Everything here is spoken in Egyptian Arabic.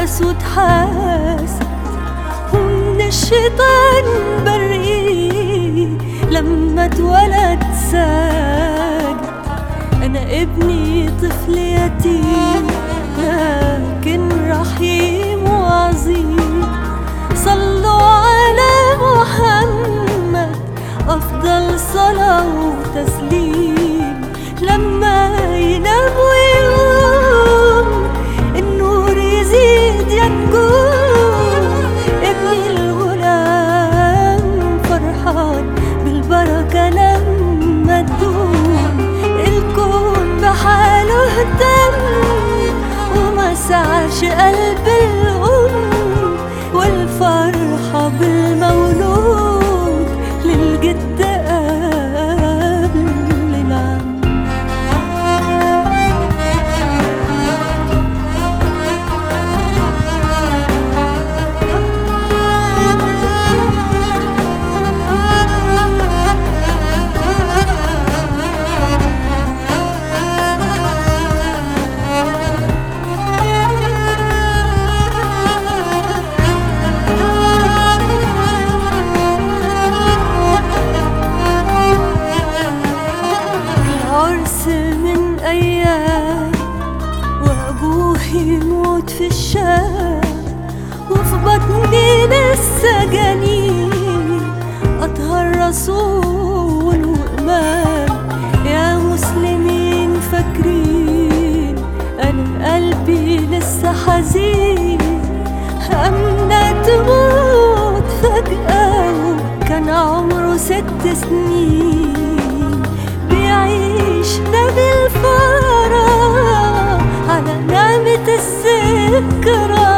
حاس وتحاسب ومن الشيطان بريء لما اتولد ساجد أنا ابني طفل يتيم لكن رحيم وعظيم صلوا على محمد أفضل صلاة وتسليم لما ينام ويقوم النور يزيد ينجوم ابني الغلام فرحان بالبركة لما تدوم الكون بحاله اهتم وما سعش قلب الأم والفرحة بالمولود للجد قبل العم العرس من أيام وأبوه يموت في الشام وفي بطني لسه جنين أطهر رسول وإمام يا مسلمين فاكرين أنا قلبي لسه حزين أمنة تموت فجأة وكان عمره ست سنين بيعيش نبي الفرح على نعمة الذكرى